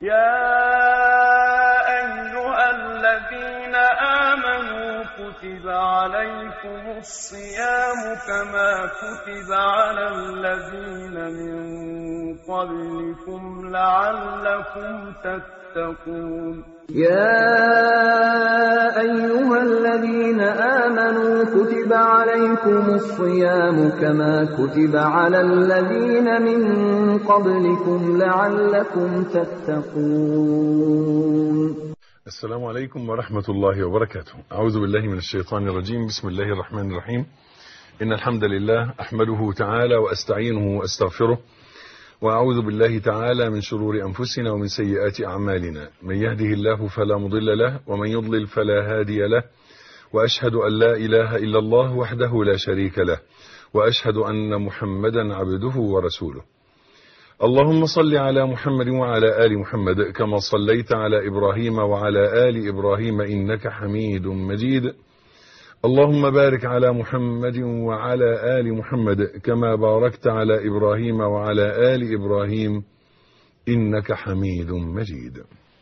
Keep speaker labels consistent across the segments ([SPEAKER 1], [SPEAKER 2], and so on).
[SPEAKER 1] يا أيها الذين آمنوا كتب عليكم الصيام كما كتب على الذين من قبلكم لعلكم تتقون
[SPEAKER 2] يا أيها الذين آمنوا كتب عليكم الصيام كما كتب على الذين من قبلكم لعلكم تتقون
[SPEAKER 3] السلام عليكم ورحمة الله وبركاته أعوذ بالله من الشيطان الرجيم بسم الله الرحمن الرحيم إن الحمد لله أحمده تعالى وأستعينه وأستغفره وأعوذ بالله تعالى من شرور أنفسنا ومن سيئات أعمالنا من يهده الله فلا مضل له ومن يضلل فلا هادي له وأشهد أن لا إله إلا الله وحده لا شريك له وأشهد أن محمدا عبده ورسوله اللهم صل على محمد وعلى آل محمد كما صليت على إبراهيم وعلى آل إبراهيم إنك حميد مجيد اللهم بارك على محمد وعلى آل محمد كما باركت على إبراهيم وعلى آل إبراهيم إنك حميد مجيد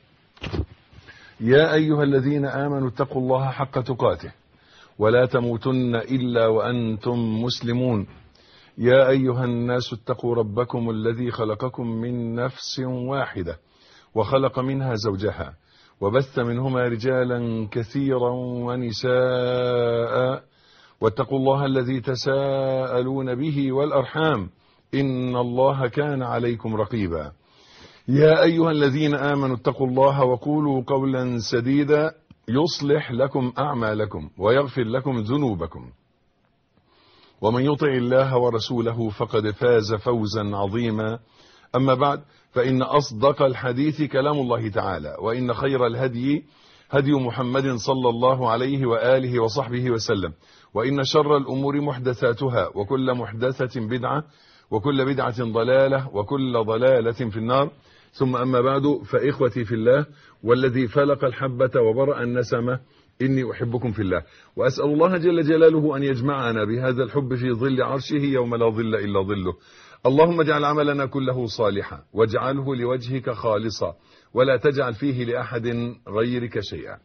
[SPEAKER 3] يا أيها الذين آمنوا اتقوا الله حق تقاته ولا تموتن إلا وأنتم مسلمون يا أيها الناس اتقوا ربكم الذي خلقكم من نفس واحدة وخلق منها زوجها وبث منهما رجالا كثيرا ونساء واتقوا الله الذي تساءلون به والأرحام إن الله كان عليكم رقيبا يا أيها الذين آمنوا اتقوا الله وقولوا قولا سديدا يصلح لكم أعمالكم ويغفر لكم ذنوبكم ومن يطع الله ورسوله فقد فاز فوزا عظيما أما بعد فإن أصدق الحديث كلام الله تعالى وإن خير الهدي هدي محمد صلى الله عليه وآله وصحبه وسلم وإن شر الأمور محدثاتها وكل محدثة بدعة وكل بدعة ضلالة وكل ضلالة في النار ثم أما بعد فإخوتي في الله والذي فلق الحبة وبرأ النسمة إني أحبكم في الله وأسأل الله جل جلاله أن يجمعنا بهذا الحب في ظل عرشه يوم لا ظل إلا ظله اللهم اجعل عملنا كله صالحا واجعله لوجهك خالصا ولا تجعل فيه لأحد غيرك شيئا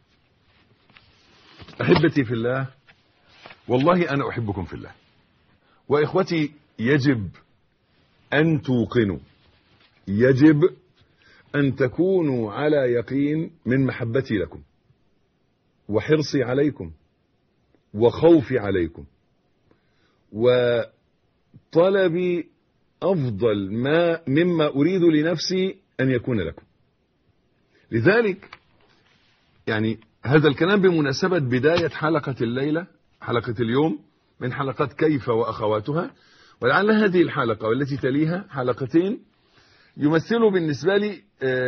[SPEAKER 3] أحبتي في الله والله أنا أحبكم في الله وإخوتي يجب أن توقنوا يجب أن تكونوا على يقين من محبتي لكم وحرصي عليكم وخوفي عليكم وطلبي أفضل ما مما أريد لنفسي أن يكون لكم لذلك يعني هذا الكلام بمناسبة بداية حلقة الليلة حلقة اليوم من حلقات كيف وأخواتها ولعل هذه الحلقة والتي تليها حلقتين يمثلوا بالنسبة لي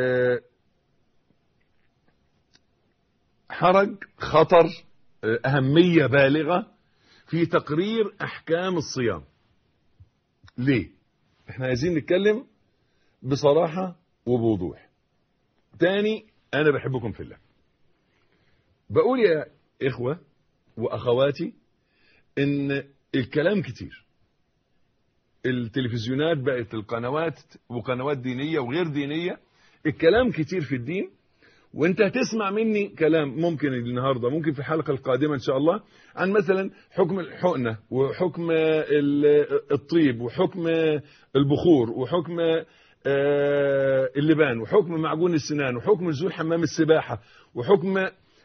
[SPEAKER 3] حرج خطر أهمية بالغة في تقرير أحكام الصيام ليه احنا عايزين نتكلم بصراحة وبوضوح تاني انا بحبكم في الله بقول يا اخوة واخواتي ان الكلام كتير التلفزيونات بقت القنوات وقنوات دينية وغير دينية الكلام كتير في الدين وانت هتسمع مني كلام ممكن النهاردة ممكن في الحلقة القادمة ان شاء الله عن مثلا حكم الحقنة وحكم الطيب وحكم البخور وحكم اللبان وحكم معجون السنان وحكم نزول حمام السباحة وحكم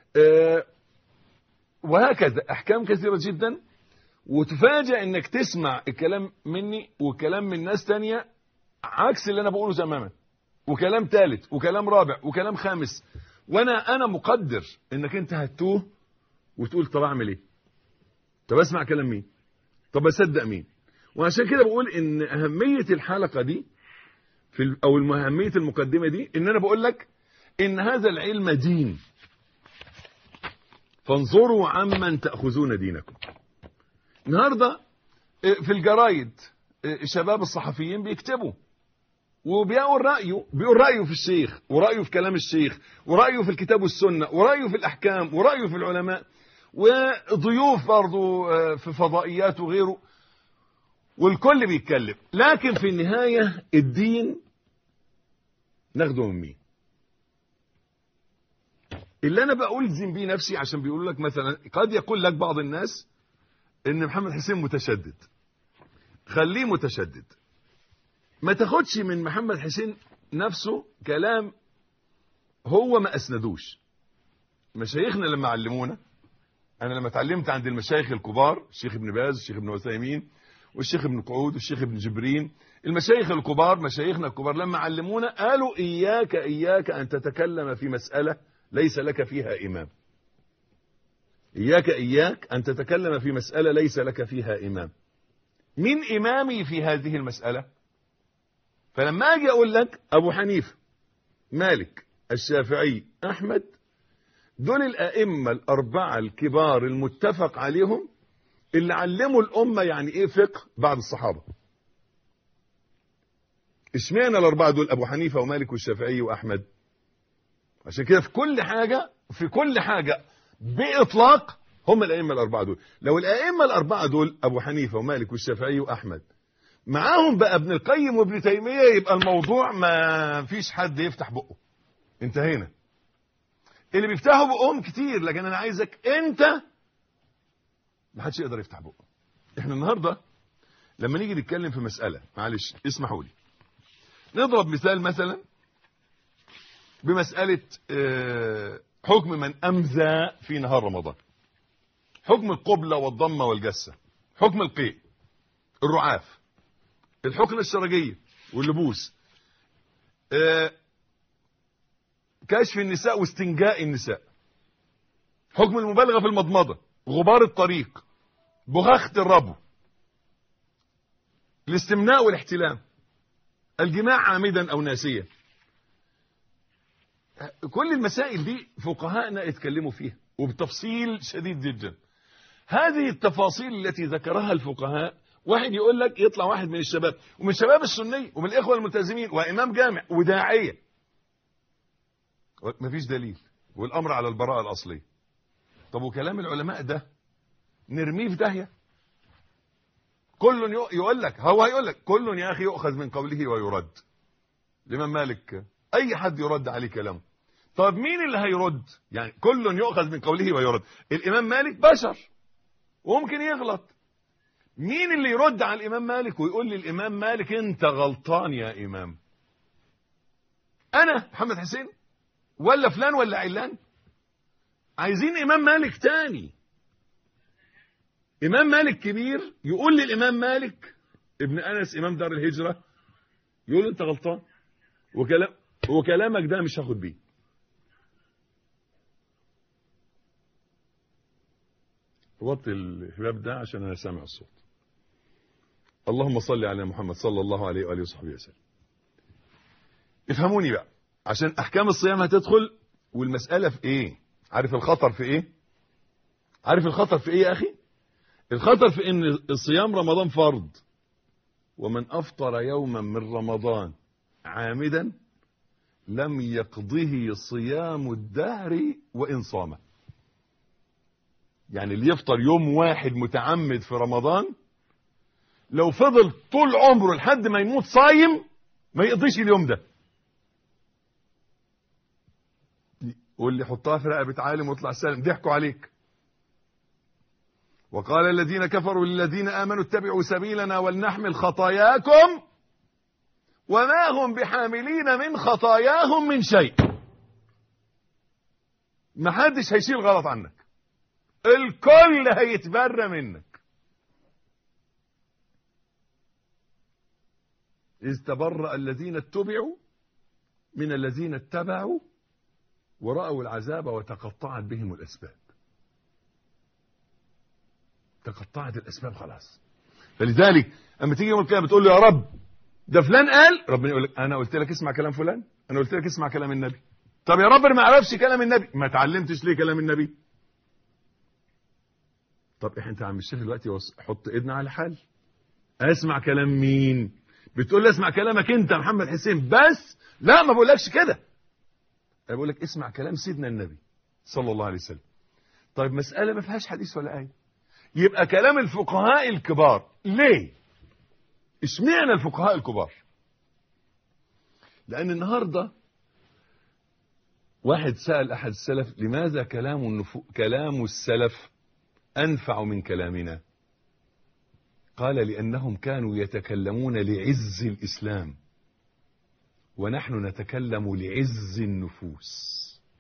[SPEAKER 3] وهكذا احكام كثيرة جدا وتفاجأ انك تسمع الكلام مني وكلام من ناس تانية عكس اللي انا بقوله تماما وكلام ثالث وكلام رابع وكلام خامس وانا انا مقدر انك انت هتوه وتقول طب اعمل ايه طب اسمع كلام مين طب اصدق مين وعشان كده بقول ان اهمية الحلقة دي في او اهمية المقدمة دي ان انا بقول لك ان هذا العلم دين فانظروا عمن تأخذون دينكم النهاردة في الجرايد شباب الصحفيين بيكتبوا وبيقول رأيه بيقول رأيه في الشيخ ورأيه في كلام الشيخ ورأيه في الكتاب والسنة ورأيه في الأحكام ورأيه في العلماء وضيوف برضه في فضائيات وغيره والكل بيتكلم لكن في النهاية الدين ناخده من مين اللي انا بألزم بيه نفسي عشان بيقولوا لك مثلا قد يقول لك بعض الناس ان محمد حسين متشدد خليه متشدد ما تاخدش من محمد حسين نفسه كلام هو ما اسندوش مشايخنا لما علمونا انا لما اتعلمت عند المشايخ الكبار الشيخ ابن باز الشيخ ابن عثيمين والشيخ ابن قعود والشيخ ابن جبرين المشايخ الكبار مشايخنا الكبار لما علمونا قالوا اياك اياك ان تتكلم في مسألة ليس لك فيها امام اياك اياك ان تتكلم في مسألة ليس لك فيها امام من امامي في هذه المسألة فلما اجي اقول لك ابو حنيفه مالك الشافعي احمد دول الائمه الاربعه الكبار المتفق عليهم اللي علموا الامه يعني ايه فقه بعد الصحابه اشمعنى الاربعه دول ابو حنيفه ومالك والشافعي واحمد عشان كده في كل حاجه في كل حاجه باطلاق هم الائمه الاربعه دول لو الائمه الاربعه دول ابو حنيفه ومالك والشافعي واحمد معاهم بقى ابن القيم وابن تيميه يبقى الموضوع ما فيش حد يفتح بقه انتهينا اللي بيفتحوا بقهم كتير لكن انا عايزك انت ما حدش يقدر يفتح بقه احنا النهارده لما نيجي نتكلم في مساله معلش اسمحوا لي نضرب مثال مثلا بمساله آه، حكم من امزى في نهار رمضان حكم القبلة والضمة والجسة حكم القيء الرعاف الحقنة الشرجية واللبوس آه، كشف النساء واستنجاء النساء حكم المبالغة في المضمضة غبار الطريق بغاخة الربو الاستمناء والاحتلام الجماع عامدا او ناسيا كل المسائل دي فقهاءنا اتكلموا فيها وبتفصيل شديد جدا هذه التفاصيل التي ذكرها الفقهاء واحد يقول لك يطلع واحد من الشباب ومن الشباب السنية ومن الإخوة الملتزمين وإمام جامع وداعية مفيش دليل والأمر على البراءة الأصلية طب وكلام العلماء ده نرميه في داهية كل يقول لك هو هيقول لك كل يا أخي يؤخذ من قوله ويرد الإمام مالك أي حد يرد عليه كلامه طب مين اللي هيرد يعني كل يؤخذ من قوله ويرد الإمام مالك بشر وممكن يغلط مين اللي يرد على الإمام مالك ويقول للإمام مالك أنت غلطان يا إمام أنا محمد حسين ولا فلان ولا علان عايزين إمام مالك تاني إمام مالك كبير يقول للإمام مالك ابن أنس إمام دار الهجرة يقول له أنت غلطان وكلام وكلامك ده مش هاخد بيه وطي الباب ده عشان انا سامع الصوت اللهم صل على محمد صلى الله عليه واله وصحبه وسلم افهموني بقى عشان احكام الصيام هتدخل والمساله في ايه عارف الخطر في ايه عارف الخطر في ايه يا اخي الخطر في ان الصيام رمضان فرض ومن افطر يوما من رمضان عامدا لم يقضه صيام الدهر وان صامه يعني اللي يفطر يوم واحد متعمد في رمضان لو فضل طول عمره لحد ما يموت صايم ما يقضيش اليوم ده واللي حطها في رقبة عالم واطلع سالم ضحكوا عليك وقال الذين كفروا للذين آمنوا اتبعوا سبيلنا ولنحمل خطاياكم وما هم بحاملين من خطاياهم من شيء ما حدش هيشيل غلط عنك الكل هيتبرى منك إذ تبرأ الذين اتبعوا من الذين اتبعوا ورأوا العذاب وتقطعت بهم الأسباب تقطعت الأسباب خلاص فلذلك أما تيجي يوم القيامة تقول له يا رب ده فلان قال ربنا يقول لك أنا قلت لك اسمع كلام فلان أنا قلت لك اسمع كلام النبي طب يا رب أنا ما أعرفش كلام النبي ما تعلمتش ليه كلام النبي طب احنا انت عم الشيخ دلوقتي حط ايدنا على حل اسمع كلام مين بتقول لي اسمع كلامك انت محمد حسين بس لا ما بقولكش كده انا بقول لك اسمع كلام سيدنا النبي صلى الله عليه وسلم طيب مسألة ما فيهاش حديث ولا آية يبقى كلام الفقهاء الكبار ليه اشمعنى الفقهاء الكبار لأن النهاردة واحد سأل أحد السلف لماذا كلام, النفو كلام السلف أنفع من كلامنا قال لأنهم كانوا يتكلمون لعز الإسلام ونحن نتكلم لعز النفوس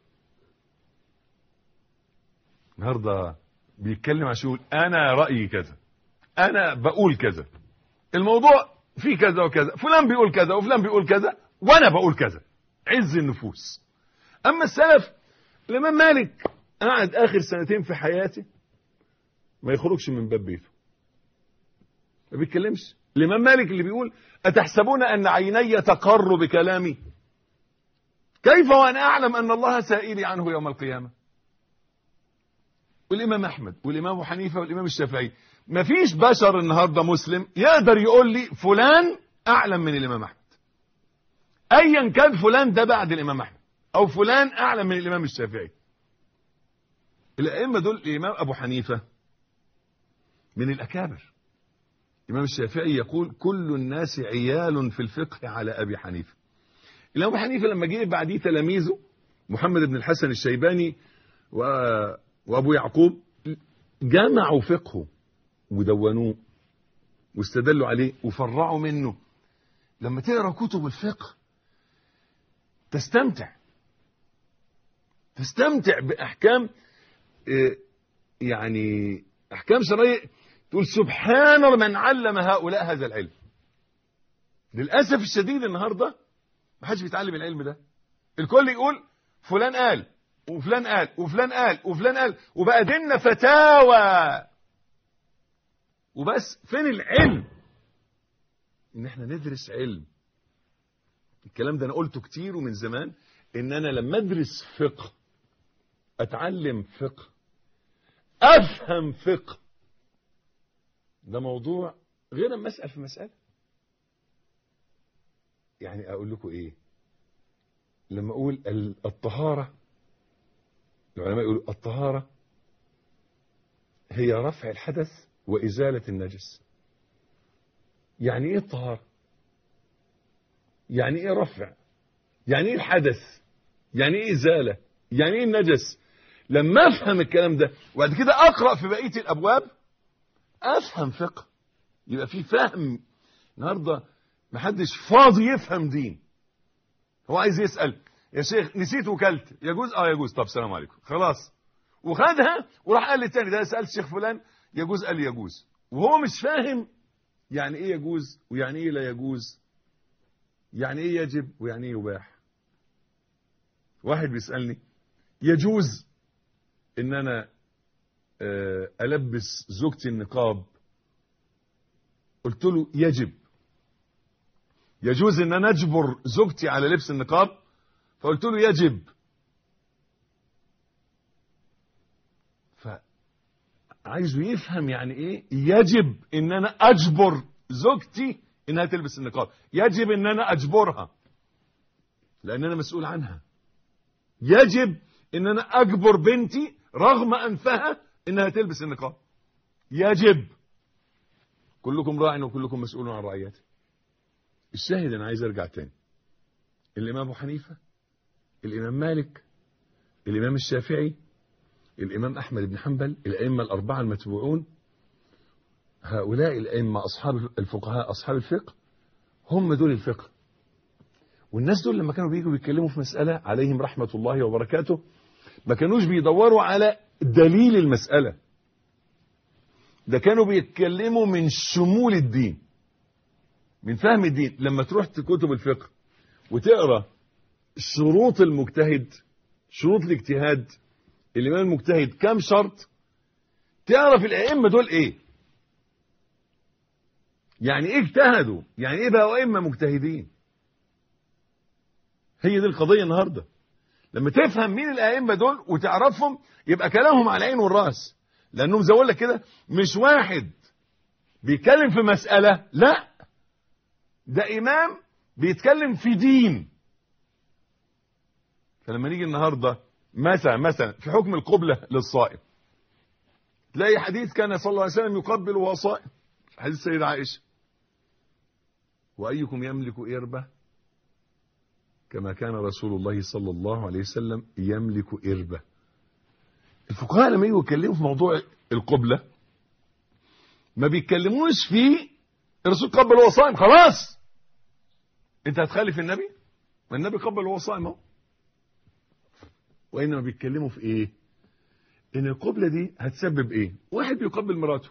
[SPEAKER 3] النهارده بيتكلم عشان يقول انا رايي كذا انا بقول كذا الموضوع فيه كذا وكذا فلان بيقول كذا وفلان بيقول كذا وانا بقول كذا عز النفوس اما السلف الامام مالك قعد اخر سنتين في حياته ما يخرجش من باب بيته ما بيتكلمش الامام مالك اللي بيقول اتحسبون ان عيني تقر بكلامي كيف وانا اعلم ان الله سائلي عنه يوم القيامه والامام احمد والامام ابو حنيفه والامام الشافعي مفيش بشر النهارده مسلم يقدر يقول لي فلان اعلم من الامام احمد ايا كان فلان ده بعد الامام احمد او فلان اعلم من الامام الشافعي الائمه دول الامام ابو حنيفه من الاكابر الامام الشافعي يقول كل الناس عيال في الفقه على ابي حنيفه الامام ابو حنيفه لما جه بعديه تلاميذه محمد بن الحسن الشيباني و وابو يعقوب جمعوا فقهه ودونوه واستدلوا عليه وفرعوا منه لما تقرا كتب الفقه تستمتع تستمتع باحكام يعني احكام شرعيه تقول سبحان من علم هؤلاء هذا العلم للاسف الشديد النهارده ما حدش بيتعلم العلم ده الكل يقول فلان قال وفلان قال وفلان قال وفلان قال وبقى ديننا فتاوى وبس فين العلم ان احنا ندرس علم الكلام ده انا قلته كتير ومن زمان ان انا لما ادرس فقه اتعلم فقه افهم فقه ده موضوع غير اما اسال في مساله يعني اقول لكم ايه لما اقول الطهاره العلماء يقولوا الطهارة هي رفع الحدث وإزالة النجس يعني إيه الطهارة يعني إيه رفع يعني إيه الحدث يعني إيه إزالة يعني إيه النجس لما أفهم الكلام ده وبعد كده أقرأ في بقية الأبواب أفهم فقه يبقى في فهم النهاردة محدش فاضي يفهم دين هو عايز يسأل يا شيخ نسيت وكلت يجوز اه يجوز طب سلام عليكم خلاص وخدها وراح قال للتاني ده سالت الشيخ فلان يجوز قال لي يجوز وهو مش فاهم يعني ايه يجوز ويعني ايه لا يجوز يعني ايه يجب ويعني ايه يباح واحد بيسالني يجوز ان انا البس زوجتي النقاب قلت له يجب يجوز ان انا اجبر زوجتي على لبس النقاب فقلت له يجب فعايزه يفهم يعني ايه يجب ان انا اجبر زوجتي انها تلبس النقاب يجب ان انا اجبرها لان انا مسؤول عنها يجب ان انا اجبر بنتي رغم انفها انها تلبس النقاب يجب كلكم راع وكلكم مسؤول عن رعيته الشاهد انا عايز ارجع تاني الامام ابو حنيفه الإمام مالك الإمام الشافعي الإمام أحمد بن حنبل الأئمة الأربعة المتبوعون هؤلاء الأئمة أصحاب الفقهاء أصحاب الفقه هم دول الفقه والناس دول لما كانوا بيجوا بيتكلموا في مسألة عليهم رحمة الله وبركاته ما كانوش بيدوروا على دليل المسألة ده كانوا بيتكلموا من شمول الدين من فهم الدين لما تروح كتب الفقه وتقرأ شروط المجتهد شروط الاجتهاد الإمام المجتهد كام شرط تعرف الأئمة دول إيه يعني إيه اجتهدوا يعني إيه بقوا أئمة مجتهدين هي دي القضية النهاردة لما تفهم مين الأئمة دول وتعرفهم يبقى كلامهم على العين والرأس لأنهم زي لك كده مش واحد بيتكلم في مسألة لا ده إمام بيتكلم في دين فلما نيجي النهاردة مثلا مثلا في حكم القبلة للصائم تلاقي حديث كان صلى الله عليه وسلم يقبل وهو صائم حديث السيدة عائشة وأيكم يملك إربة كما كان رسول الله صلى الله عليه وسلم يملك إربة الفقهاء لما يجوا يتكلموا في موضوع القبلة ما بيتكلموش في الرسول قبل وهو صائم خلاص انت هتخالف النبي ما النبي قبل وهو صائم اهو وانما بيتكلموا في ايه ان القبلة دي هتسبب ايه واحد بيقبل مراته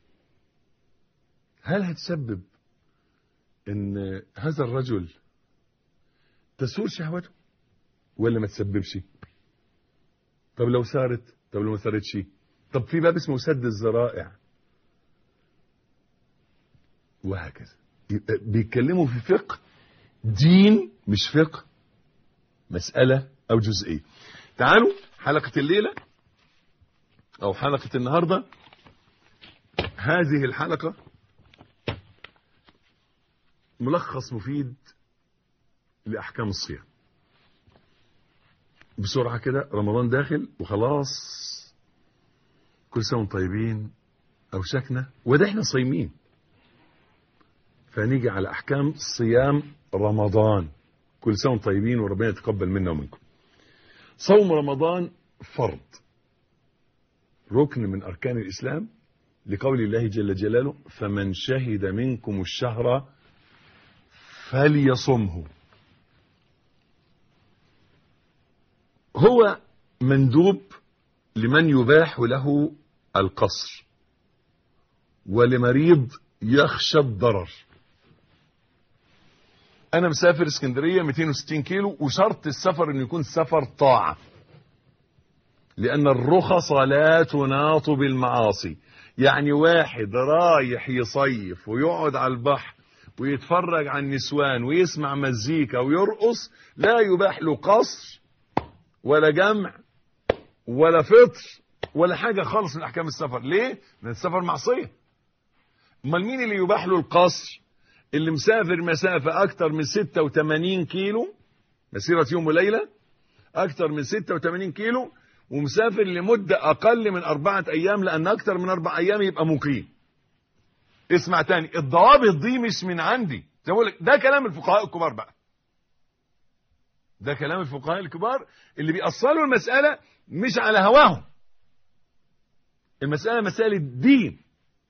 [SPEAKER 3] هل هتسبب ان هذا الرجل تسور شهوته ولا ما تسببش طب لو سارت طب لو ما سارتش طب في باب اسمه سد الذرائع وهكذا يبقى بيتكلموا في فقه دين مش فقه مسألة أو جزئية تعالوا حلقة الليلة أو حلقة النهاردة هذه الحلقة ملخص مفيد لأحكام الصيام بسرعة كده رمضان داخل وخلاص كل سنة وانتم طيبين أوشكنا وده احنا صايمين فنيجي على أحكام صيام رمضان كل سنة وانتم طيبين وربنا يتقبل منا ومنكم صوم رمضان فرض ركن من أركان الإسلام لقول الله جل جلاله فمن شهد منكم الشهر فليصمه هو مندوب لمن يباح له القصر ولمريض يخشى الضرر انا مسافر اسكندريه 260 كيلو وشرط السفر انه يكون سفر طاعه لان الرخص لا تناط بالمعاصي يعني واحد رايح يصيف ويقعد على البحر ويتفرج على النسوان ويسمع مزيكا ويرقص لا يباح له قصر ولا جمع ولا فطر ولا حاجة خالص من أحكام السفر ليه؟ لأن السفر معصية امال مين اللي يباح له القصر اللي مسافر مسافة أكتر من 86 كيلو مسيرة يوم وليلة أكتر من 86 كيلو ومسافر لمدة أقل من أربعة أيام لأن أكتر من أربع أيام يبقى مقيم اسمع تاني الضوابط دي مش من عندي زي ما ده كلام الفقهاء الكبار بقى ده كلام الفقهاء الكبار اللي بيأصلوا المسألة مش على هواهم المسألة مسألة دين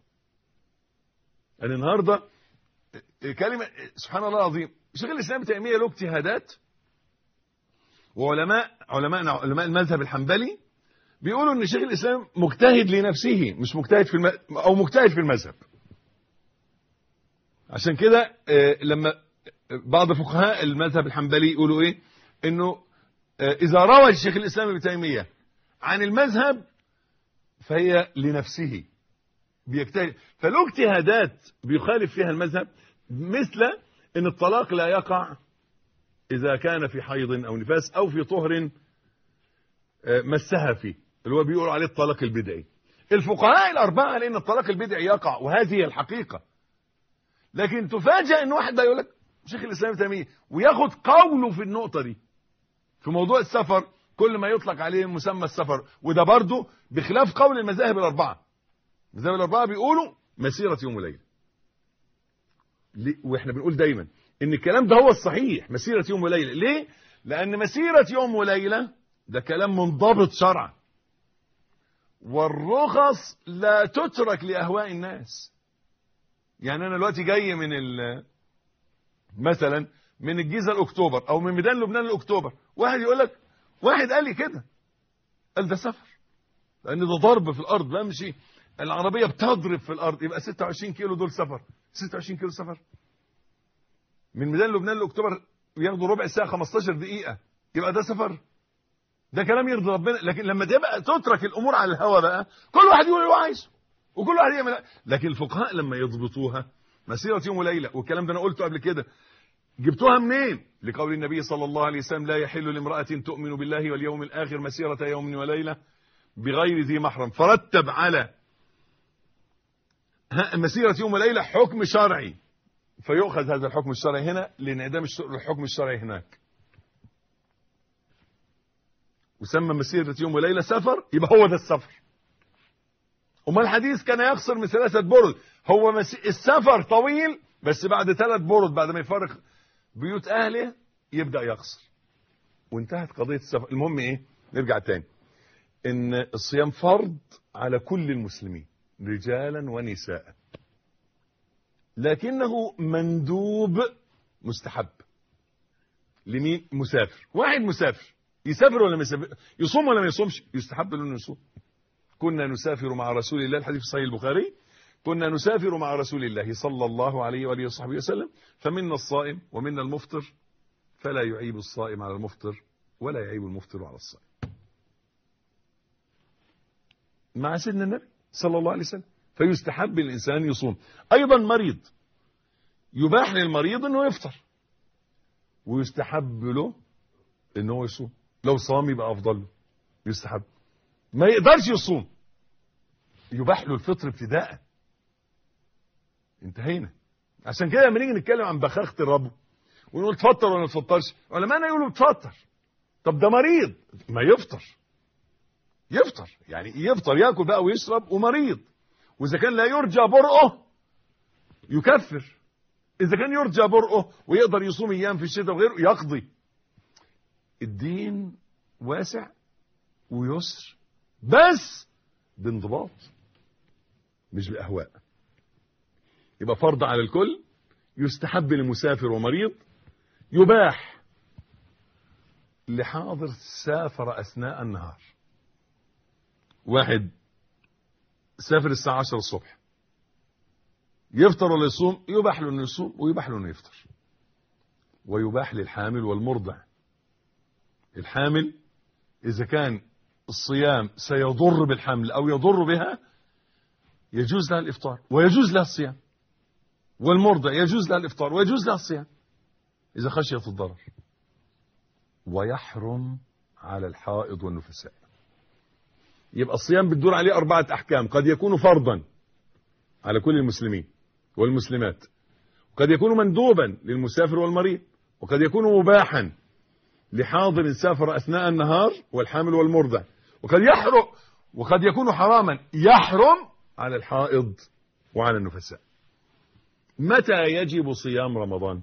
[SPEAKER 3] أنا النهاردة كلمة سبحان الله العظيم شيخ الإسلام تيمية له اجتهادات وعلماء علماء علماء المذهب الحنبلي بيقولوا ان شيخ الاسلام مجتهد لنفسه مش مجتهد في الم... او مجتهد في المذهب عشان كده لما بعض فقهاء المذهب الحنبلي يقولوا ايه انه اذا روى الشيخ الاسلام ابن تيميه عن المذهب فهي لنفسه بيجتهد فله اجتهادات بيخالف فيها المذهب مثل ان الطلاق لا يقع اذا كان في حيض او نفاس او في طهر مسها فيه اللي هو بيقولوا عليه الطلاق البدعي الفقهاء الاربعه على ان الطلاق البدعي يقع وهذه هي الحقيقه لكن تفاجئ ان واحد بقى يقول لك شيخ الاسلام تيميه وياخد قوله في النقطه دي في موضوع السفر كل ما يطلق عليه مسمى السفر وده برضه بخلاف قول المذاهب الاربعه المذاهب الاربعه بيقولوا مسيره يوم وليله واحنا بنقول دايما ان الكلام ده هو الصحيح مسيره يوم وليله ليه لان مسيره يوم وليله ده كلام منضبط شرعا والرخص لا تترك لاهواء الناس يعني انا دلوقتي جاي من ال مثلا من الجيزه لاكتوبر او من ميدان لبنان لاكتوبر واحد يقول لك واحد قال لي كده قال ده سفر لان ده ضرب في الارض بمشي العربيه بتضرب في الارض يبقى 26 كيلو دول سفر 26 كيلو سفر من ميدان لبنان لاكتوبر ياخدوا ربع ساعه 15 دقيقه يبقى ده سفر ده كلام يرضي ربنا لكن لما تبقى تترك الامور على الهوا بقى كل واحد يقول اللي هو عايزه وكل واحد يعمل لكن الفقهاء لما يضبطوها مسيره يوم وليله والكلام ده انا قلته قبل كده جبتوها منين لقول النبي صلى الله عليه وسلم لا يحل لامراه تؤمن بالله واليوم الاخر مسيره يوم وليله بغير ذي محرم فرتب على مسيره يوم وليله حكم شرعي فيؤخذ هذا الحكم الشرعي هنا لانعدام الحكم الشرعي هناك وسمى مسيرة يوم وليلة سفر يبقى هو ده السفر أما الحديث كان يقصر من ثلاثة برد هو مس... السفر طويل بس بعد ثلاث برد بعد ما يفارق بيوت أهله يبدأ يقصر وانتهت قضية السفر المهم ايه نرجع تاني ان الصيام فرض على كل المسلمين رجالا ونساء لكنه مندوب مستحب لمين مسافر واحد مسافر يسافر ولا ما يسافر يصوم ولا ما يصومش يستحب له انه يصوم كنا نسافر مع رسول الله الحديث في صحيح البخاري كنا نسافر مع رسول الله صلى الله عليه وآله وصحبه وسلم فمنا الصائم ومنا المفطر فلا يعيب الصائم على المفطر ولا يعيب المفطر على الصائم مع سيدنا النبي صلى الله عليه وسلم فيستحب الإنسان يصوم أيضا مريض يباح للمريض أنه يفطر ويستحب له أنه يصوم لو صام يبقى أفضل له يستحب ما يقدرش يصوم يباح له الفطر ابتداء انتهينا عشان كده لما نيجي نتكلم عن بخاخة الرب ونقول تفطر ولا ما تفطرش علماءنا يقولوا تفطر طب ده مريض ما يفطر يفطر يعني يفطر ياكل بقى ويشرب ومريض واذا كان لا يرجى برؤه يكفر اذا كان يرجى برؤه ويقدر يصوم ايام في الشتاء وغيره يقضي الدين واسع ويسر بس بانضباط مش باهواء يبقى فرض على الكل يستحب لمسافر ومريض يباح لحاضر سافر اثناء النهار واحد سافر الساعة 10 الصبح يفطر ولا يصوم يباح له انه يصوم ويباح له انه يفطر ويباح للحامل والمرضع الحامل اذا كان الصيام سيضر بالحمل او يضر بها يجوز لها الافطار ويجوز لها الصيام والمرضع يجوز لها الافطار ويجوز لها الصيام اذا خشيت الضرر ويحرم على الحائض والنفساء يبقى الصيام بتدور عليه أربعة أحكام قد يكون فرضا على كل المسلمين والمسلمات وقد يكون مندوبا للمسافر والمريض وقد يكون مباحا لحاضر سافر أثناء النهار والحامل والمرضع وقد يحرم وقد يكون حراما يحرم على الحائض وعلى النفساء متى يجب صيام رمضان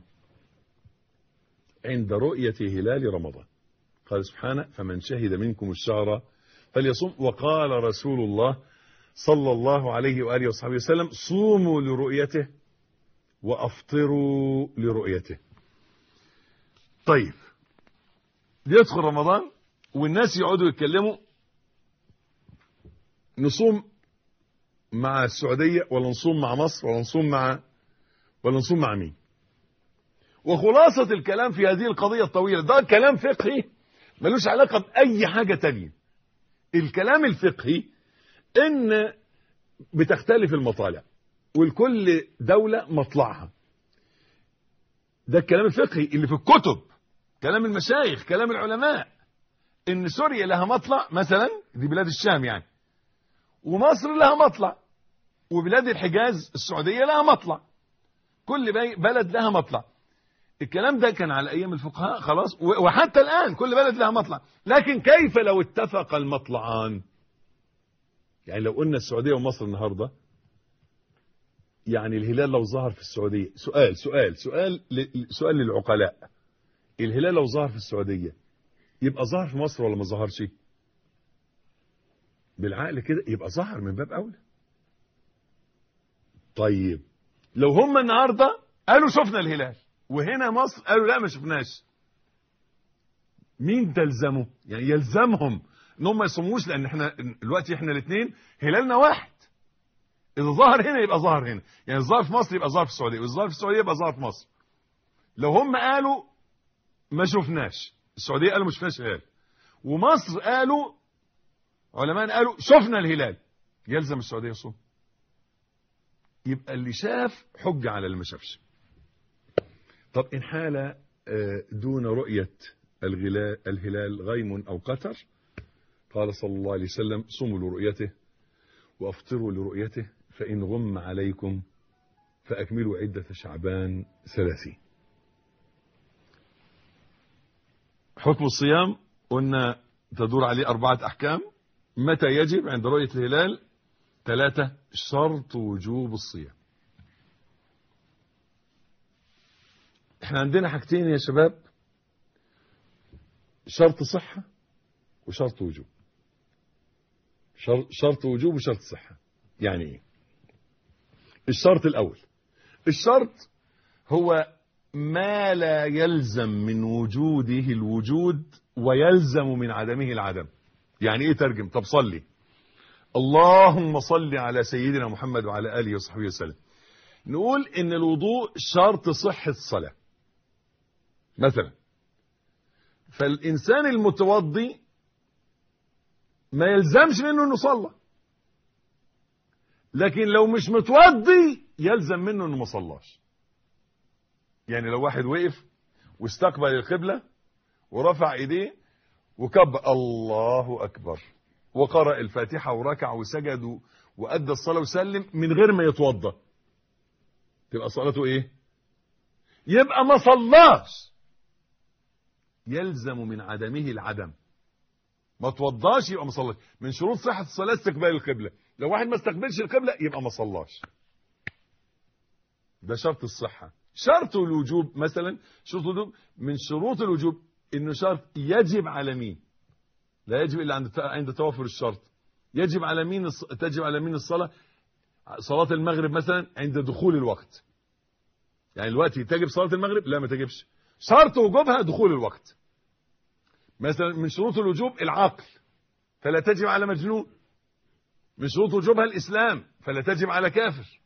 [SPEAKER 3] عند رؤية هلال رمضان قال سبحانه فمن شهد منكم الشهر فليصوم وقال رسول الله صلى الله عليه وآله وصحبه وسلم صوموا لرؤيته وأفطروا لرؤيته طيب يدخل رمضان والناس يقعدوا يتكلموا نصوم مع السعودية ولا نصوم مع مصر ولا نصوم مع ولا نصوم مع مين وخلاصة الكلام في هذه القضية الطويلة ده كلام فقهي ملوش علاقة بأي حاجة تانية الكلام الفقهي ان بتختلف المطالع والكل دولة مطلعها ده الكلام الفقهي اللي في الكتب كلام المشايخ كلام العلماء ان سوريا لها مطلع مثلا دي بلاد الشام يعني ومصر لها مطلع وبلاد الحجاز السعودية لها مطلع كل بلد لها مطلع الكلام ده كان على ايام الفقهاء خلاص وحتى الان كل بلد لها مطلع لكن كيف لو اتفق المطلعان يعني لو قلنا السعودية ومصر النهاردة يعني الهلال لو ظهر في السعودية سؤال سؤال سؤال سؤال للعقلاء الهلال لو ظهر في السعودية يبقى ظهر في مصر ولا ما ظهرش بالعقل كده يبقى ظهر من باب اولى طيب لو هم النهارده قالوا شفنا الهلال وهنا مصر قالوا لا ما شفناش مين تلزمه يعني يلزمهم ان هم ما يصوموش لان احنا دلوقتي احنا الاثنين هلالنا واحد اذا ظهر هنا يبقى ظهر هنا يعني الظاهر في مصر يبقى ظهر في السعوديه والظاهر في السعوديه يبقى ظهر في مصر لو هم قالوا ما شفناش السعوديه قالوا ما شفناش هلال ومصر قالوا علماء قالوا شفنا الهلال يلزم السعوديه يصوم يبقى اللي شاف حجه على اللي ما شافش طب إن حال دون رؤية الهلال غيم أو قتر قال صلى الله عليه وسلم صوموا لرؤيته وأفطروا لرؤيته فإن غم عليكم فأكملوا عدة شعبان ثلاثين حكم الصيام قلنا تدور عليه أربعة أحكام متى يجب عند رؤية الهلال ثلاثة شرط وجوب الصيام احنا عندنا حاجتين يا شباب شرط صحة وشرط وجوب شر- شرط وجوب وشرط صحة يعني ايه الشرط الاول الشرط هو ما لا يلزم من وجوده الوجود ويلزم من عدمه العدم يعني ايه ترجم طب صلي اللهم صل على سيدنا محمد وعلى اله وصحبه وسلم نقول ان الوضوء شرط صحة الصلاة مثلا فالانسان المتوضي ما يلزمش منه انه صلى لكن لو مش متوضي يلزم منه انه ما صلاش يعني لو واحد وقف واستقبل القبلة ورفع ايديه وكبر الله اكبر وقرأ الفاتحة وركع وسجد و- وأدى الصلاة وسلم من غير ما يتوضا تبقى صلاته ايه يبقى ما صلاش يلزم من عدمه العدم ما توضاش يبقى ما صلاش من شروط صحة الصلاة استقبال القبلة لو واحد ما استقبلش القبلة يبقى ما صلاش ده شرط الصحة شرط الوجوب مثلا شرط الوجوب من شروط الوجوب انه شرط يجب على مين لا يجب الا عند عند توافر الشرط يجب على مين الص- تجب على مين الصلاة صلاة المغرب مثلا عند دخول الوقت يعني الوقت تجب صلاة المغرب لا ما تجبش شرط وجوبها دخول الوقت مثلا من شروط الوجوب العقل فلا تجب على مجنون من شروط وجوبها الإسلام فلا تجب على كافر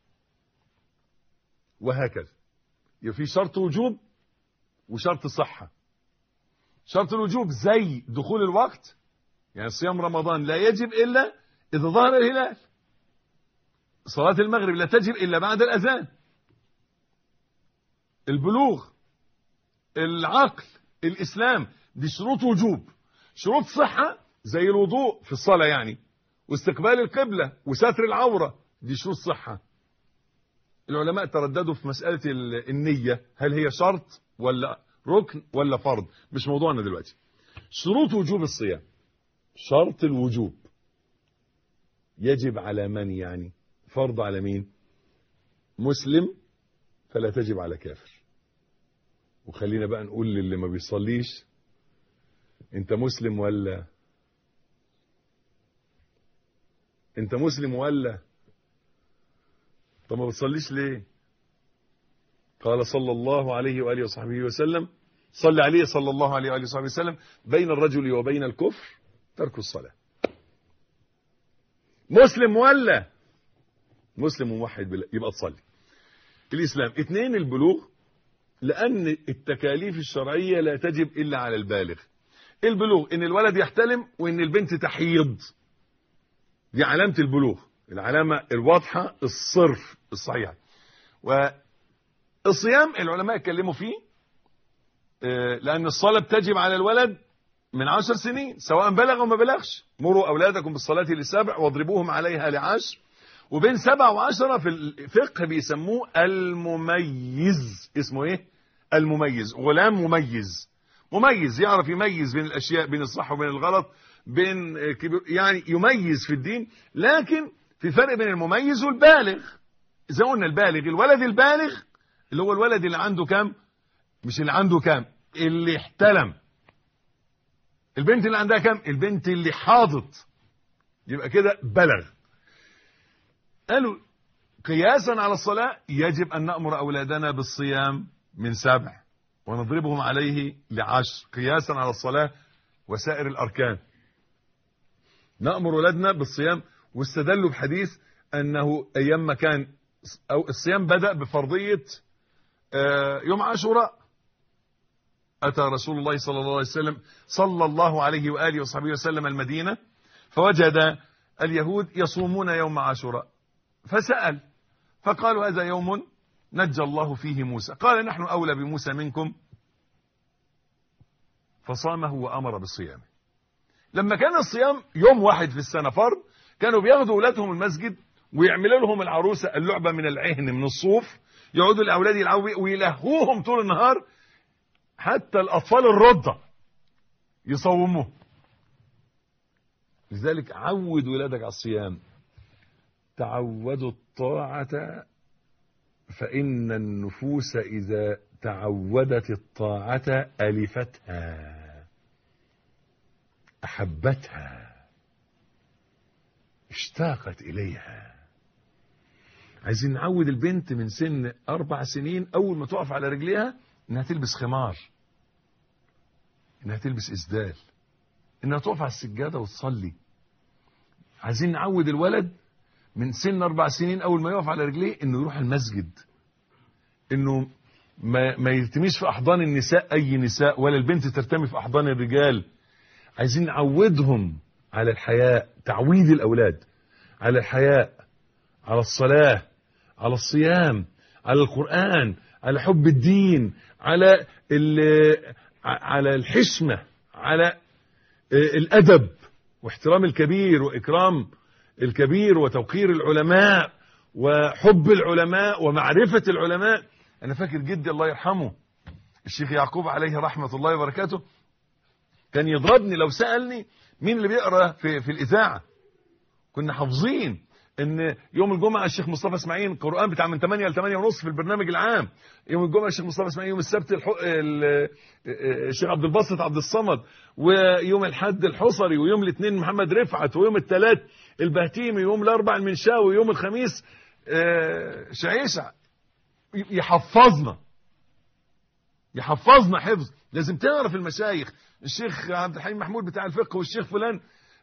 [SPEAKER 3] وهكذا يبقى في شرط وجوب وشرط صحة شرط الوجوب زي دخول الوقت يعني صيام رمضان لا يجب إلا إذا ظهر الهلال صلاة المغرب لا تجب إلا بعد الأذان البلوغ العقل الإسلام دي شروط وجوب شروط صحة زي الوضوء في الصلاة يعني واستقبال القبلة وستر العورة دي شروط صحة العلماء ترددوا في مسألة ال- النية هل هي شرط ولا ركن ولا فرض مش موضوعنا دلوقتي شروط وجوب الصيام شرط الوجوب يجب على من يعني فرض على مين مسلم فلا تجب على كافر وخلينا بقى نقول للي ما بيصليش انت مسلم ولا انت مسلم ولا طب ما بتصليش ليه قال صلى الله عليه وآله وصحبه وسلم صلى عليه صلى الله عليه وآله وصحبه وسلم بين الرجل وبين الكفر ترك الصلاة مسلم ولا مسلم موحد بالله يبقى تصلي الإسلام اثنين البلوغ لأن التكاليف الشرعية لا تجب إلا على البالغ البلوغ إن الولد يحتلم وإن البنت تحيض دي علامة البلوغ العلامة الواضحة الصرف الصحيحة والصيام العلماء اتكلموا فيه آه، لأن الصلاة بتجب على الولد من عشر سنين سواء بلغ أو ما بلغش مروا أولادكم بالصلاة لسبع واضربوهم عليها لعشر وبين سبع وعشرة في الفقه بيسموه المميز اسمه ايه المميز غلام مميز مميز يعرف يميز بين الاشياء بين الصح وبين الغلط بين آه، كبير- يعني يميز في الدين لكن في فرق بين المميز والبالغ زي ما قلنا البالغ الولد البالغ اللي هو الولد اللي عنده كام مش اللي عنده كام اللي احتلم البنت اللي عندها كام البنت اللي حاضت يبقى كده بلغ قالوا قياسا على الصلاة يجب أن نأمر أولادنا بالصيام من سبع ونضربهم عليه لعشر قياسا على الصلاة وسائر الأركان نأمر أولادنا بالصيام واستدلوا بحديث أنه أيام ما كان أو الصيام بدأ بفرضية آه، يوم عاشوراء أتى رسول الله صلى الله عليه وسلم صلى الله عليه وآله وصحبه وسلم المدينة فوجد اليهود يصومون يوم عاشوراء فسأل فقالوا هذا يوم نجى الله فيه موسى قال نحن أولى بموسى منكم فصامه وأمر بالصيام لما كان الصيام يوم واحد في السنة فرض كانوا بياخدوا أولادهم المسجد ويعملوا لهم العروسة اللعبة من العهن من الصوف يقعدوا الأولاد يلعبوا ويلهوهم طول النهار حتى الأطفال الرضع يصوموه لذلك عود ولادك على الصيام تعودوا الطاعة فإن النفوس إذا تعودت الطاعة ألفتها أحبتها اشتاقت إليها عايزين نعود البنت من سن أربع سنين أول ما تقف على رجليها إنها تلبس خمار إنها تلبس إسدال إنها تقف على السجادة وتصلي عايزين نعود الولد من سن أربع سنين أول ما يقف على رجليه إنه يروح المسجد إنه ما, ما يرتميش في أحضان النساء أي نساء ولا البنت ترتمي في أحضان الرجال عايزين نعودهم على الحياء تعويد الأولاد على الحياء على الصلاة على الصيام على القرآن على حب الدين على على الحشمة على الأدب واحترام الكبير وإكرام الكبير وتوقير العلماء وحب العلماء ومعرفة العلماء أنا فاكر جدي الله يرحمه الشيخ يعقوب عليه رحمة الله وبركاته كان يضربني لو سألني مين اللي بيقرأ في, في الإذاعة كنا حافظين ان يوم الجمعة الشيخ مصطفى اسماعيل القرآن بتاع من 8 ل 8 ونص في البرنامج العام يوم الجمعة الشيخ مصطفى اسماعيل يوم السبت الح... الشيخ عبد الباسط عبد الصمد ويوم الحد الحصري ويوم الاثنين محمد رفعت ويوم الثلاث البهتيمي ويوم الاربع المنشاوي ويوم الخميس شعيشع يحفظنا يحفظنا حفظ لازم تعرف المشايخ الشيخ عبد الحليم محمود بتاع الفقه والشيخ فلان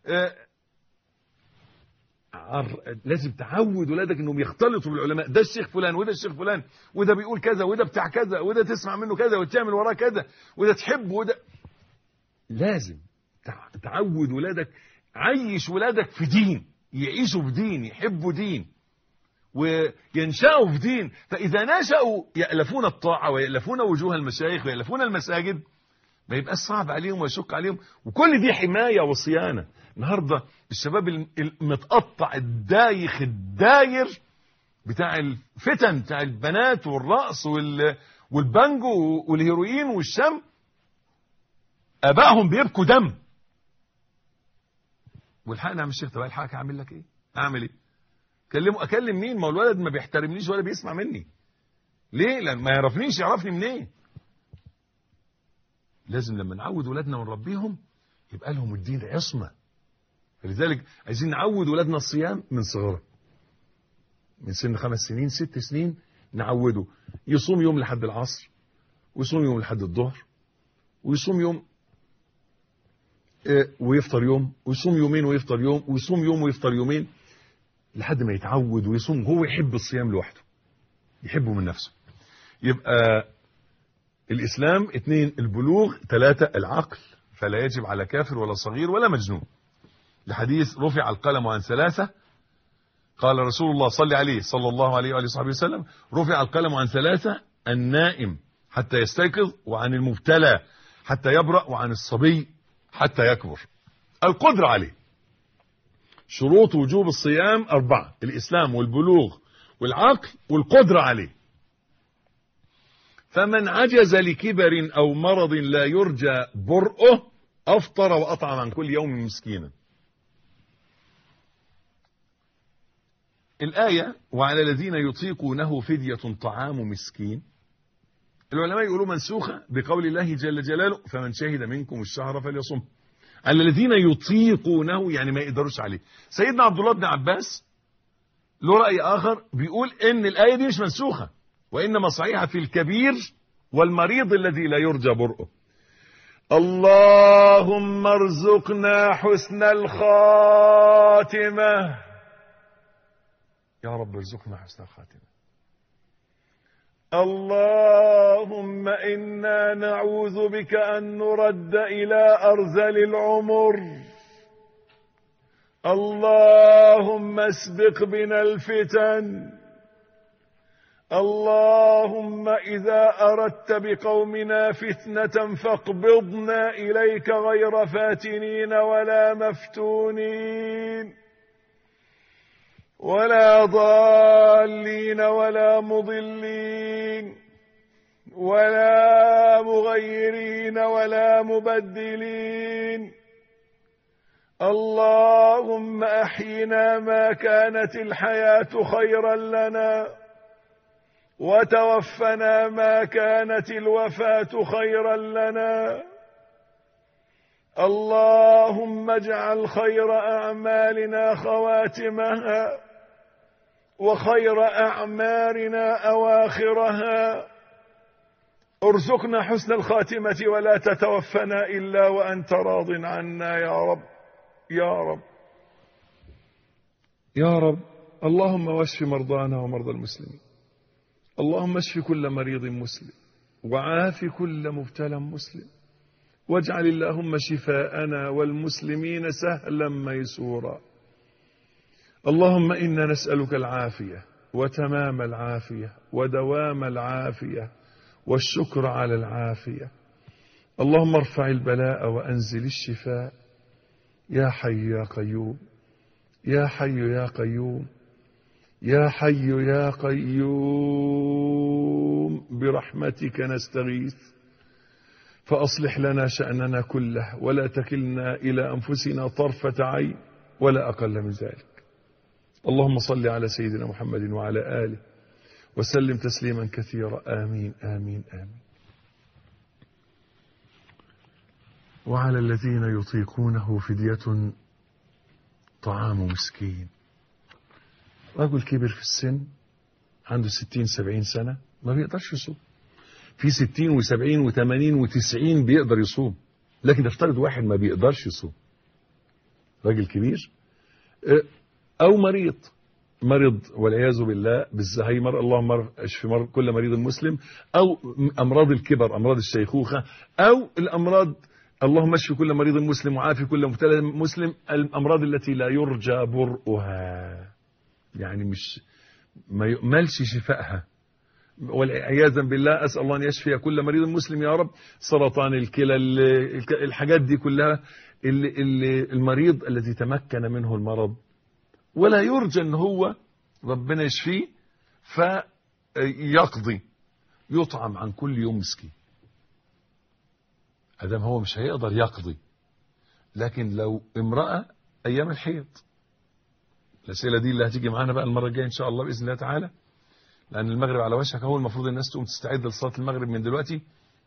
[SPEAKER 3] لازم تعود ولادك انهم يختلطوا بالعلماء ده الشيخ فلان وده الشيخ فلان وده بيقول كذا وده بتاع كذا وده تسمع منه كذا وتعمل وراه كذا وده تحب وده لازم تعود ولادك عيش ولادك في دين يعيشوا في دين يحبوا دين وينشأوا في دين فإذا نشأوا يألفون الطاعة ويألفون وجوه المشايخ ويألفون المساجد ما يبقاش صعب عليهم ويشق عليهم وكل دي حماية وصيانة النهاردة الشباب المتقطع الدايخ الداير بتاع الفتن بتاع البنات والرقص والبانجو والهيروين والشم ابائهم بيبكوا دم والحقني يا الشيخ طب الحقك اعمل لك ايه اعمل ايه كلمه اكلم مين ما الولد ما بيحترمنيش ولا بيسمع مني ليه لان ما يعرفنيش يعرفني منين لازم لما نعود ولادنا ونربيهم يبقى لهم الدين عصمه فلذلك عايزين نعود ولادنا الصيام من صغره من سن خمس سنين ست سنين نعوده يصوم يوم لحد العصر ويصوم يوم لحد الظهر ويصوم يوم ويفطر يوم ويصوم يومين ويفطر يوم ويصوم يوم ويفطر يومين لحد ما يتعود ويصوم هو يحب الصيام لوحده يحبه من نفسه يبقى الإسلام اثنين البلوغ ثلاثة العقل فلا يجب على كافر ولا صغير ولا مجنون لحديث رفع القلم عن ثلاثة قال رسول الله صلى عليه صلى الله عليه وآله وصحبه وسلم رفع القلم عن ثلاثة النائم حتى يستيقظ وعن المبتلى حتى يبرأ وعن الصبي حتى يكبر القدرة عليه شروط وجوب الصيام أربعة الإسلام والبلوغ والعقل والقدرة عليه فمن عجز لكبر أو مرض لا يرجى برؤه أفطر وأطعم عن كل يوم مسكينا الآية وعلى الذين يطيقونه فدية طعام مسكين العلماء يقولوا منسوخة بقول الله جل جلاله فمن شهد منكم الشهر فليصم على الذين يطيقونه يعني ما يقدروش عليه سيدنا عبد الله بن عباس له رأي آخر بيقول إن الآية دي مش منسوخة وإنما صحيحة في الكبير والمريض الذي لا يرجى برؤه اللهم ارزقنا حسن الخاتمة يا رب ارزقنا حسن الخاتمة اللهم إنا نعوذ بك أن نرد إلى أرذل العمر اللهم اسبق بنا الفتن اللهم إذا أردت بقومنا فتنة فاقبضنا إليك غير فاتنين ولا مفتونين ولا ضالين ولا مضلين ولا مغيرين ولا مبدلين اللهم أحينا ما كانت الحياة خيرا لنا وتوفنا ما كانت الوفاة خيرا لنا اللهم اجعل خير أعمالنا خواتمها وخير أعمارنا أواخرها ارزقنا حسن الخاتمة ولا تتوفنا إلا وأنت راض عنا يا رب يا رب يا رب اللهم واشف مرضانا ومرضى المسلمين اللهم اشف كل مريض مسلم وعاف كل مبتلى مسلم واجعل اللهم شفاءنا والمسلمين سهلا ميسورا اللهم إنا نسألك العافية وتمام العافية ودوام العافية والشكر على العافية اللهم ارفع البلاء وأنزل الشفاء يا حي يا قيوم يا حي يا قيوم يا حي يا قيوم برحمتك نستغيث فأصلح لنا شأننا كله ولا تكلنا إلى أنفسنا طرفة عين ولا أقل من ذلك اللهم صل على سيدنا محمد وعلى آله وسلم تسليما كثيرا آمين آمين آمين وعلى الذين يطيقونه فدية طعام مسكين رجل كبر في السن عنده ستين سبعين سنة ما بيقدرش يصوم في ستين وسبعين وثمانين وتسعين بيقدر يصوم لكن نفترض واحد ما بيقدرش يصوم راجل كبير أو مريض مرض والعياذ بالله بالزهايمر اللهم اشف مر كل مريض مسلم أو أمراض الكبر أمراض الشيخوخة أو الأمراض اللهم اشف كل مريض مسلم وعافي كل مبتلى مسلم الأمراض التي لا يرجى برؤها يعني مش ما يؤملش شفائها والعياذا بالله أسأل الله أن يشفي كل مريض مسلم يا رب سرطان الكلى الحاجات دي كلها اللي اللي المريض الذي تمكن منه المرض ولا يرجى ان هو ربنا يشفيه فيقضي يطعم عن كل يوم مسكين ادم هو مش هيقدر يقضي لكن لو امرأة ايام الحيض الاسئله دي اللي هتيجي معانا بقى المره الجايه ان شاء الله باذن الله تعالى لان المغرب على وشك اهو المفروض الناس تقوم تستعد لصلاه المغرب من دلوقتي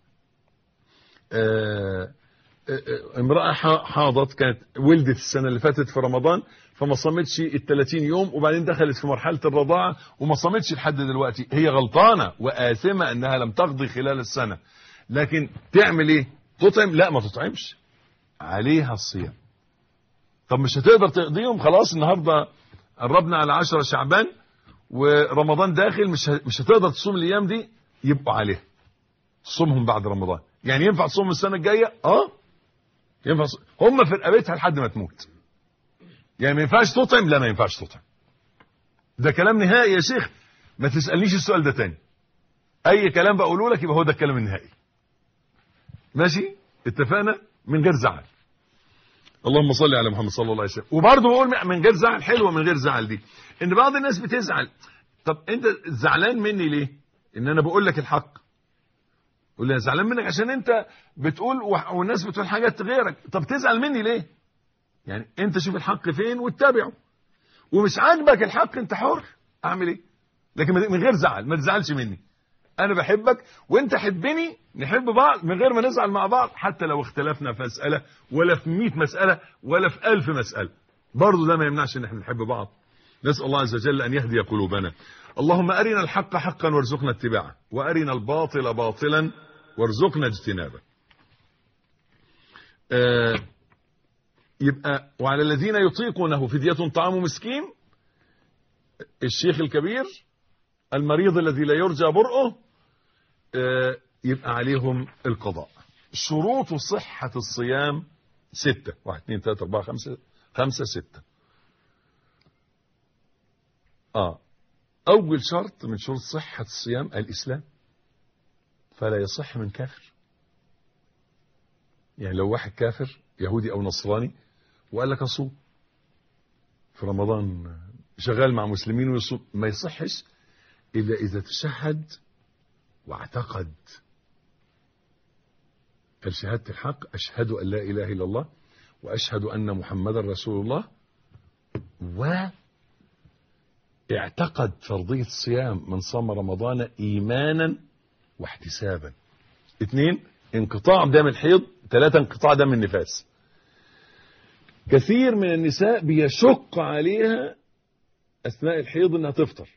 [SPEAKER 3] آآ آآ امرأة حاضت كانت ولدت السنة اللي فاتت في رمضان فما صامتش ال 30 يوم وبعدين دخلت في مرحلة الرضاعة وما صامتش لحد دلوقتي هي غلطانة وآثمة انها لم تقضي خلال السنة لكن تعمل ايه تطعم لا ما تطعمش عليها الصيام طب مش هتقدر تقضيهم خلاص النهاردة قربنا على 10 شعبان ورمضان داخل مش مش هتقدر تصوم الايام دي يبقوا عليها تصومهم بعد رمضان يعني ينفع تصوم السنة الجاية اه ينفع ص... هم في رقبتها لحد ما تموت يعني ما ينفعش تطعم لا ما ينفعش تطعم ده كلام نهائي يا شيخ ما تسألنيش السؤال ده تاني اي كلام بقوله لك يبقى هو ده الكلام النهائي ماشي اتفقنا من غير زعل اللهم صل على محمد صلى الله عليه وسلم وبرضه بقول من غير زعل حلوه من غير زعل دي ان بعض الناس بتزعل طب انت زعلان مني ليه ان انا بقول لك الحق يقول لي انا زعلان منك عشان انت بتقول والناس بتقول حاجات غيرك طب تزعل مني ليه يعني انت شوف الحق فين واتبعه ومش عاجبك الحق انت حر اعمل ايه لكن من غير زعل ما تزعلش مني انا بحبك وانت حبني نحب بعض من غير ما نزعل مع بعض حتى لو اختلفنا في مسألة ولا في 100 مسألة ولا في 1000 مسألة برضه ده ما يمنعش ان احنا نحب بعض نسأل الله عز وجل ان يهدي قلوبنا اللهم ارنا الحق حقا وارزقنا اتباعه وارنا الباطل باطلا وارزقنا اجتنابه آه يبقى وعلى الذين يطيقونه فدية طعام مسكين الشيخ الكبير المريض الذي لا يرجى برؤه آه يبقى عليهم القضاء شروط صحة الصيام ستة واحد اثنين ثلاثة أربعة خمسة خمسة ستة آه أول شرط من شروط صحة الصيام الإسلام فلا يصح من كافر يعني لو واحد كافر يهودي أو نصراني وقال لك أصوم في رمضان شغال مع مسلمين ويصوم ما يصحش إلا إذا تشهد واعتقد قال شهادة الحق أشهد أن لا إله إلا الله وأشهد أن محمدا رسول الله واعتقد فرضية الصيام من صام رمضان إيمانا واحتسابا اثنين انقطاع دم الحيض ثلاثة انقطاع دم النفاس كثير من النساء بيشق عليها اثناء الحيض انها تفطر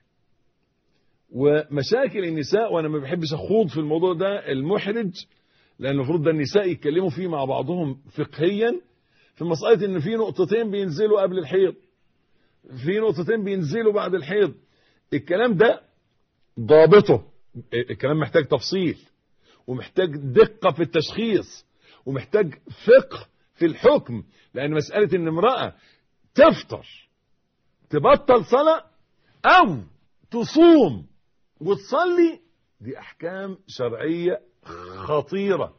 [SPEAKER 3] ومشاكل النساء وانا ما بحبش اخوض في الموضوع ده المحرج لان المفروض ده النساء يتكلموا فيه مع بعضهم فقهيا في مساله ان في نقطتين بينزلوا قبل الحيض في نقطتين بينزلوا بعد الحيض الكلام ده ضابطه الكلام محتاج تفصيل ومحتاج دقة في التشخيص ومحتاج فقه في الحكم لأن مسألة إن امرأة تفطر تبطل صلاة أو تصوم وتصلي دي أحكام شرعية خطيرة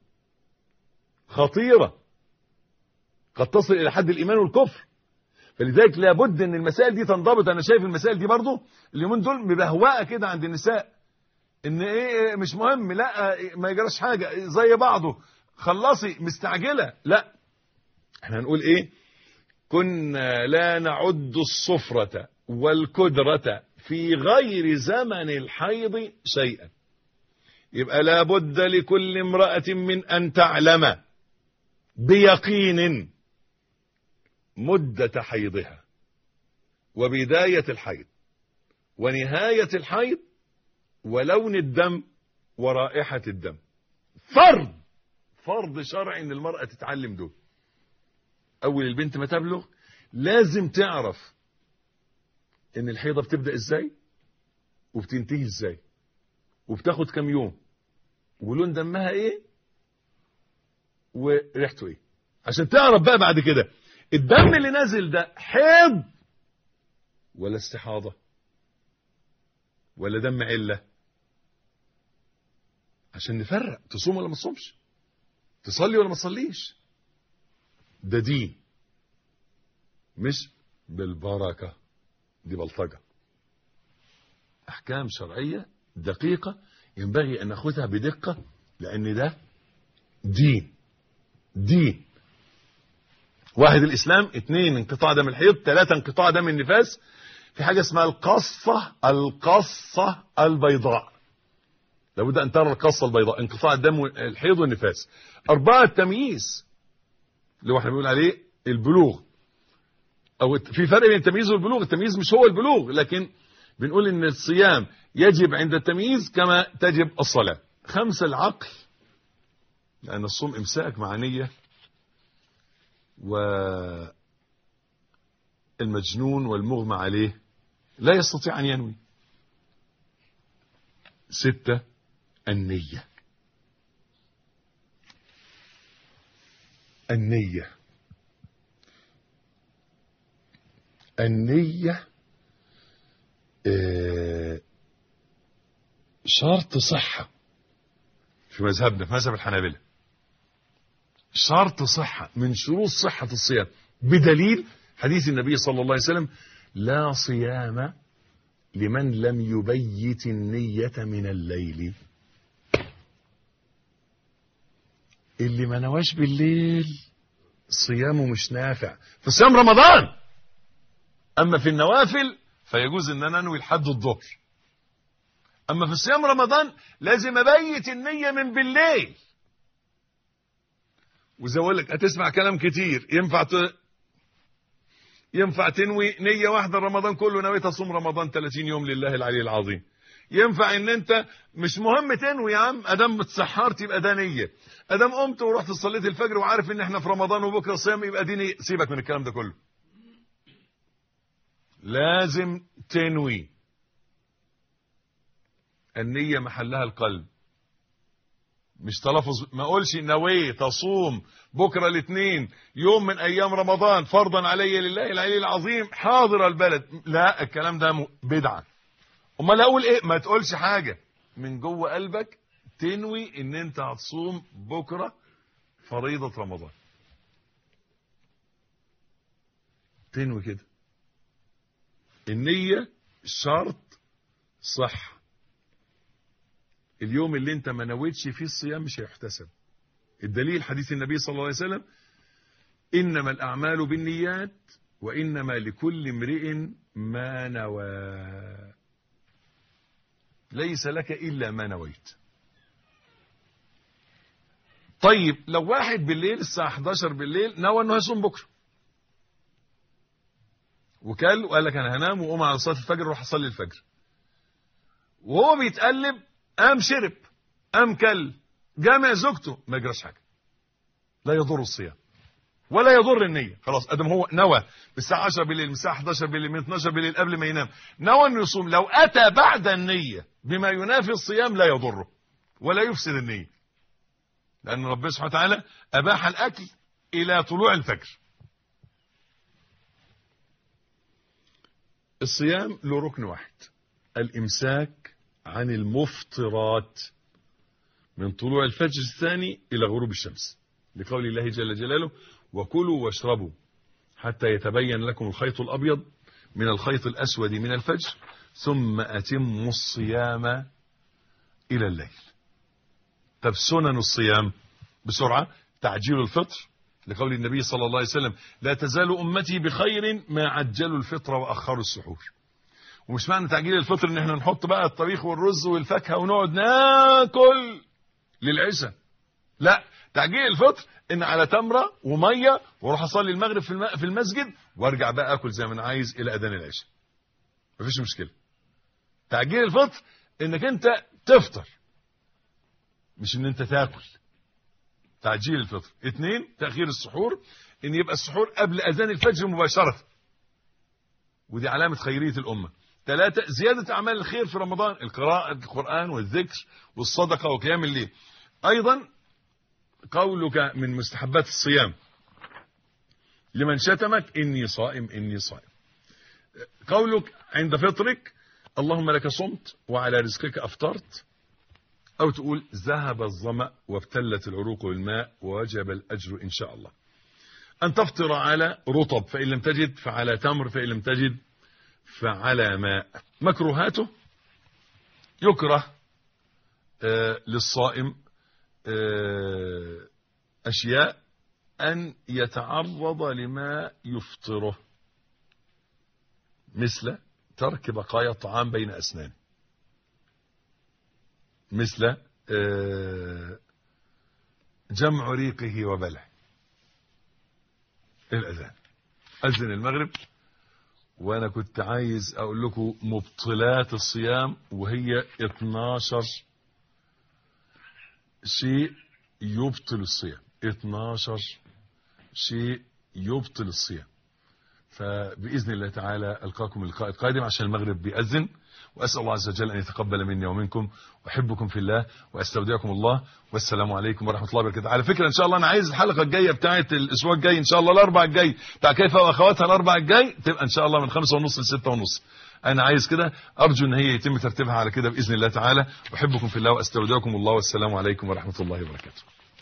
[SPEAKER 3] خطيرة قد تصل إلى حد الإيمان والكفر فلذلك لابد ان المسائل دي تنضبط انا شايف المسائل دي برضو اليومين دول مبهوقه كده عند النساء ان ايه مش مهم لا ما يجراش حاجه زي بعضه خلصي مستعجله لا احنا هنقول ايه كنا لا نعد الصفرة والكدرة في غير زمن الحيض شيئا يبقى لابد لكل امرأة من أن تعلم بيقين مدة حيضها وبداية الحيض ونهاية الحيض ولون الدم ورائحة الدم فرض فرض شرعي ان المرأة تتعلم دول اول البنت ما تبلغ لازم تعرف ان الحيضة بتبدأ ازاي وبتنتهي ازاي وبتاخد كام يوم ولون دمها ايه وريحته ايه عشان تعرف بقى بعد كده الدم اللي نازل ده حيض ولا استحاضة ولا دم علة عشان نفرق تصوم ولا ما تصومش تصلي ولا ما تصليش ده دين مش بالبركة دي بلطجة أحكام شرعية دقيقة ينبغي أن نأخذها بدقة لأن ده دين دين واحد الإسلام اثنين انقطاع دم الحيض ثلاثة انقطاع دم النفاس في حاجة اسمها القصة القصة البيضاء لابد أن ترى القصة البيضاء انقطاع الدم الحيض والنفاس أربعة التمييز اللي هو احنا بنقول عليه البلوغ أو في فرق بين التمييز والبلوغ التمييز مش هو البلوغ لكن بنقول ان الصيام يجب عند التمييز كما تجب الصلاة خمسة العقل لأن الصوم إمساك مع نية والمجنون والمغمى عليه لا يستطيع أن ينوي ستة النية النية النية آه، شرط صحة في مذهبنا في مذهب الحنابلة شرط صحة من شروط صحة الصيام بدليل حديث النبي صلى الله عليه وسلم لا صيام لمن لم يبيت النية من الليل اللي ما نواش بالليل صيامه مش نافع في صيام رمضان أما في النوافل فيجوز أن أنا أنوي لحد الظهر أما في صيام رمضان لازم أبيت النية من بالليل وزي ما لك هتسمع كلام كتير ينفع ت... ينفع تنوي نية واحدة رمضان كله نويت أصوم رمضان 30 يوم لله العلي العظيم ينفع ان انت مش مهم تنوي يا عم ادام اتسحرت يبقى ده نيه ادام قمت ورحت صليت الفجر وعارف ان احنا في رمضان وبكره صيام يبقى دي نية. سيبك من الكلام ده كله لازم تنوي النية محلها القلب مش تلفظ ما اقولش نويت اصوم بكره الاثنين يوم من ايام رمضان فرضا علي لله العلي العظيم حاضر البلد لا الكلام ده بدعه امال اقول ايه ما تقولش حاجه من جوه قلبك تنوي ان انت هتصوم بكره فريضه رمضان تنوي كده النيه شرط صح اليوم اللي انت ما نويتش فيه الصيام مش هيحتسب الدليل حديث النبي صلى الله عليه وسلم انما الاعمال بالنيات وانما لكل امرئ ما نوى ليس لك إلا ما نويت طيب لو واحد بالليل الساعة 11 بالليل نوى أنه هيصوم بكرة وكل وقال لك انا هنام وقوم على صلاه الفجر اروح اصلي الفجر وهو بيتقلب قام شرب قام كل جامع زوجته ما يجراش حاجه لا يضر الصيام ولا يضر النية خلاص ادم هو نوى من الساعة 10 بالليل من الساعة 11 بالليل من 12 بالليل قبل ما ينام نوى انه يصوم لو اتى بعد النية بما ينافي الصيام لا يضره ولا يفسد النية لان ربنا سبحانه وتعالى اباح الاكل الى طلوع الفجر الصيام له ركن واحد الامساك عن المفطرات من طلوع الفجر الثاني الى غروب الشمس لقول الله جل جلاله وكلوا واشربوا حتى يتبين لكم الخيط الأبيض من الخيط الأسود من الفجر ثم أتموا الصيام إلى الليل طب سنن الصيام بسرعة تعجيل الفطر لقول النبي صلى الله عليه وسلم لا تزال أمتي بخير ما عجلوا الفطر وأخروا السحور ومش معنى تعجيل الفطر ان احنا نحط بقى الطبيخ والرز والفاكهة ونقعد ناكل للعشاء لا تعجيل الفطر ان على تمره وميه واروح اصلي المغرب في الم- في المسجد وارجع بقى اكل زي ما انا عايز الى اذان العشاء مفيش مشكله تعجيل الفطر انك انت تفطر مش ان انت تاكل تعجيل الفطر اثنين تاخير السحور ان يبقى السحور قبل اذان الفجر مباشره ودي علامه خيريه الامه ثلاثة زيادة أعمال الخير في رمضان القراءة القرآن والذكر والصدقة وقيام الليل أيضا قولك من مستحبات الصيام لمن شتمك إني صائم إني صائم قولك عند فطرك اللهم لك صمت وعلى رزقك أفطرت أو تقول ذهب الظمأ وابتلت العروق بالماء ووجب الأجر إن شاء الله أن تفطر على رطب فإن لم تجد فعلى تمر فإن لم تجد فعلى ماء مكروهاته يكره آه للصائم آه أشياء أن يتعرض لما يفطره مثل ترك بقايا الطعام بين أسنان مثل آه جمع ريقه وبلع الأذان أذن المغرب وأنا كنت عايز أقول لكم مبطلات الصيام وهي 12 شيء يبطل الصيام 12 شيء يبطل الصيام فبإذن الله تعالى ألقاكم اللقاء القادم عشان المغرب بيأذن وأسأل الله عز وجل أن يتقبل مني ومنكم أحبكم في الله وأستودعكم الله والسلام عليكم ورحمة الله وبركاته على فكرة إن شاء الله أنا عايز الحلقة الجاية بتاعة الأسبوع الجاي إن شاء الله الأربع الجاي بتاع كيف وأخواتها الأربع الجاي تبقى إن شاء الله من خمسة ونص لستة ونص أنا عايز كده أرجو أن هي يتم ترتيبها على كده بإذن الله تعالى أحبكم في الله وأستودعكم الله والسلام عليكم ورحمة الله وبركاته